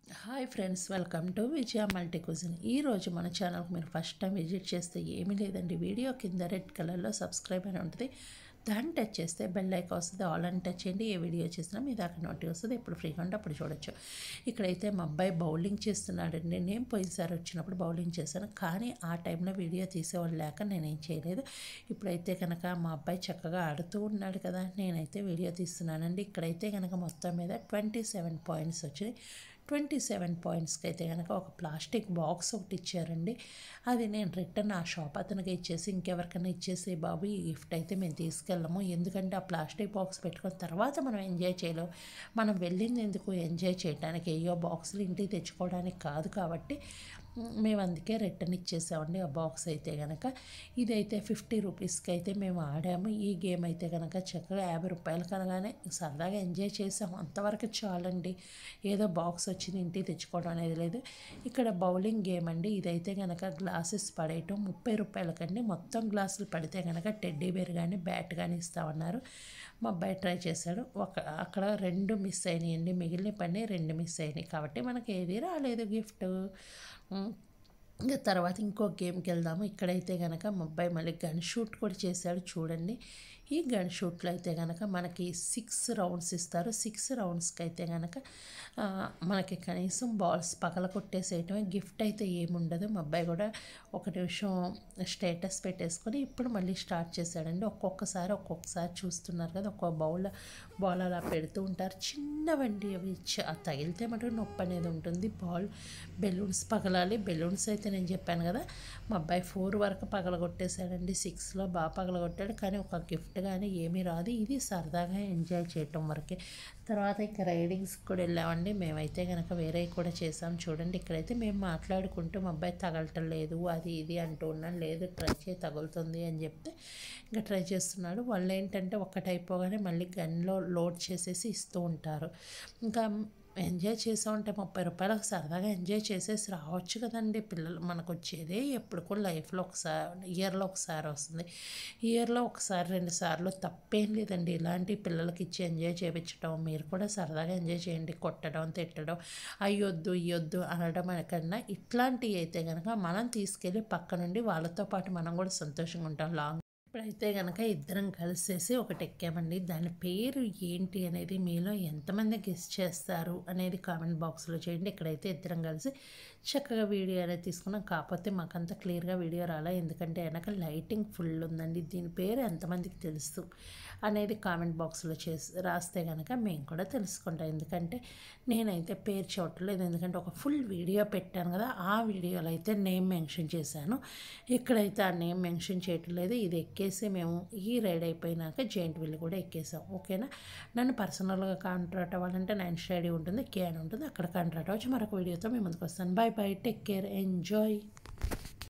hi friends welcome to Vijaya multi cuisine ఈరోజు మన ఛానల్కి మీరు ఫస్ట్ టైం విజిట్ చేస్తే ఏమీ లేదండి వీడియో కింద రెడ్ కలర్లో సబ్స్క్రైబ్ అని ఉంటుంది దాన్ని టచ్ చేస్తే బెల్ ఐకాన్ వస్తుంది ఆల్ అని టచ్ చేయండి ఏ వీడియో చేసినా మీ దాకా నోటి వస్తుంది ఎప్పుడు ఫ్రీగా ఉంటే అప్పుడు చూడొచ్చు ఇక్కడైతే మా అబ్బాయి బౌలింగ్ చేస్తున్నాడండి నేను పోయినసారి వచ్చినప్పుడు బౌలింగ్ చేశాను కానీ ఆ టైంలో వీడియో తీసేవాళ్ళు లేక నేనేం చేయలేదు ఇప్పుడైతే కనుక మా అబ్బాయి చక్కగా ఆడుతూ ఉన్నాడు కదా నేనైతే వీడియో తీస్తున్నానండి ఇక్కడైతే కనుక మొత్తం మీద ట్వంటీ సెవెన్ పాయింట్స్ వచ్చినాయి ట్వంటీ సెవెన్ పాయింట్స్కి అయితే కనుక ఒక ప్లాస్టిక్ బాక్స్ ఒకటి ఇచ్చారండి అది నేను రిటర్న్ ఆ షాప్ అతనికి ఇచ్చేసి ఇంకెవరికైనా ఇచ్చేసి బాబు ఈ గిఫ్ట్ అయితే మేము తీసుకెళ్ళము ఎందుకంటే ఆ ప్లాస్టిక్ బాక్స్ పెట్టుకున్న తర్వాత మనం ఎంజాయ్ చేయలేము మనం వెళ్ళింది ఎందుకు ఎంజాయ్ చేయడానికి ఏయో బాక్సులు ఇంటికి తెచ్చుకోవడానికి కాదు కాబట్టి మేము అందుకే రిటర్న్ ఇచ్చేసామండి ఆ బాక్స్ అయితే కనుక ఇదైతే ఫిఫ్టీ రూపీస్కి అయితే మేము ఆడాము ఈ గేమ్ అయితే కనుక చక్కగా యాభై రూపాయలు కనగానే సరదాగా ఎంజాయ్ చేసాము అంతవరకు చాలండి ఏదో బాక్స్ వచ్చింది ఇంటికి తెచ్చుకోవడం అనేది లేదు ఇక్కడ బౌలింగ్ గేమ్ అండి ఇదైతే కనుక గ్లాసెస్ పడేయటం ముప్పై రూపాయలకండి మొత్తం గ్లాసులు పడితే కనుక టెడ్డీ బేర్ కానీ బ్యాట్ కానీ ఇస్తామన్నారు మా అబ్బాయి ట్రై చేశాడు ఒక అక్కడ రెండు మిస్ అయినాయండి మిగిలిన పని రెండు మిస్ అయినాయి కాబట్టి మనకి ఏది రాలేదు గిఫ్ట్ ఇంకా తర్వాత ఇంకో గేమ్కి వెళ్దాము ఇక్కడైతే కనుక మా అబ్బాయి మళ్ళీ గన్ షూట్ కూడా చేశాడు చూడండి ఈ గన్ షూట్లో అయితే కనుక మనకి సిక్స్ రౌండ్స్ ఇస్తారు సిక్స్ రౌండ్స్కి అయితే కనుక మనకి కనీసం బాల్స్ పగల కొట్టేసేయటమే గిఫ్ట్ అయితే ఏముండదు మా అబ్బాయి కూడా ఒక నిమిషం స్టేటస్ పెట్టేసుకొని ఇప్పుడు మళ్ళీ స్టార్ట్ చేశాడండి ఒక్కొక్కసారి ఒక్కొక్కసారి చూస్తున్నారు కదా ఒక్కొక్క బౌల్ బాల్ అలా పెడుతూ ఉంటారు చిన్నవండి అవి తగిలితే మటుకు నొప్పి అనేది ఉంటుంది బాల్ బెలూన్స్ పగలాలి బెలూన్స్ అయితే నేను చెప్పాను కదా మా అబ్బాయి ఫోర్ వరకు పగలగొట్టేశాడండి సిక్స్లో బాగా పగలగొట్టాడు కానీ ఒక గిఫ్ట్ కానీ ఏమీ రాదు ఇది సరదాగా ఎంజాయ్ చేయటం వరకే తర్వాత ఇంకా రైడింగ్స్ కూడా వెళ్ళామండి మేమైతే కనుక వేరే కూడా చేసాం చూడండి ఇక్కడైతే మేము మాట్లాడుకుంటూ మా అబ్బాయి తగలటం లేదు అది ఇది అంటూ ఉన్నాను లేదు ట్రై చేయి తగులుతుంది అని చెప్తే ఇంకా ట్రై చేస్తున్నాడు వాళ్ళు ఏంటంటే ఒక్కటి అయిపోగానే మళ్ళీ గన్లో లోడ్ చేసేసి ఇస్తూ ఉంటారు ఇంకా ఎంజాయ్ చేసామంటే ముప్పై రూపాయలకు సరదాగా ఎంజాయ్ చేసేసి రావచ్చు కదండి పిల్లలు మనకు వచ్చేదే ఎప్పుడు కూడా లైఫ్లో ఒకసారి ఇయర్లో ఒకసారి వస్తుంది ఇయర్లో ఒకసారి రెండు సార్లు తప్పేం లేదండి ఇలాంటి పిల్లలకి ఇచ్చి ఎంజాయ్ చేయించడం మీరు కూడా సరదాగా ఎంజాయ్ చేయండి కొట్టడం తిట్టడం అయ్యొద్దు ఇయ్యొద్దు అనడం కన్నా ఇట్లాంటివి అయితే కనుక మనం తీసుకెళ్ళి పక్క నుండి వాళ్ళతో పాటు మనం కూడా సంతోషంగా ఉంటాం లాంగ్ ఇప్పుడైతే కనుక ఇద్దరం కలిసేసి ఒకటి ఎక్కామండి దాని పేరు ఏంటి అనేది మీలో ఎంతమంది గెస్ చేస్తారు అనేది కామెంట్ బాక్స్లో చేయండి ఇక్కడైతే ఇద్దరం కలిసి చక్కగా వీడియో అనేది తీసుకున్నాం కాకపోతే మాకంత క్లియర్గా వీడియో రాలే ఎందుకంటే వెనక లైటింగ్ ఫుల్ ఉందండి దీని పేరు ఎంతమందికి తెలుసు అనేది కామెంట్ బాక్స్లో చేసి రాస్తే కనుక మేము కూడా తెలుసుకుంటాం ఎందుకంటే నేనైతే పేరు చూడలేదు ఎందుకంటే ఒక ఫుల్ వీడియో పెట్టాను కదా ఆ వీడియోలో అయితే నేమ్ మెన్షన్ చేశాను ఇక్కడైతే ఆ నేమ్ మెన్షన్ చేయటం లేదు ఇది ఎక్కేసి మేము ఈ రైడ్ అయిపోయినాక జెయింట్ విల్ కూడా ఎక్కేసాం ఓకేనా నన్ను పర్సనల్గా కాంట్రాక్ట్ అవ్వాలంటే నా ఇన్స్టా ఐడి ఉంటుంది కే అని ఉంటుంది అక్కడ కాంట్రాక్ట్ అవ్వచ్చు మరొక వీడియోతో మేము ముందుకు వస్తాను bye bye take care enjoy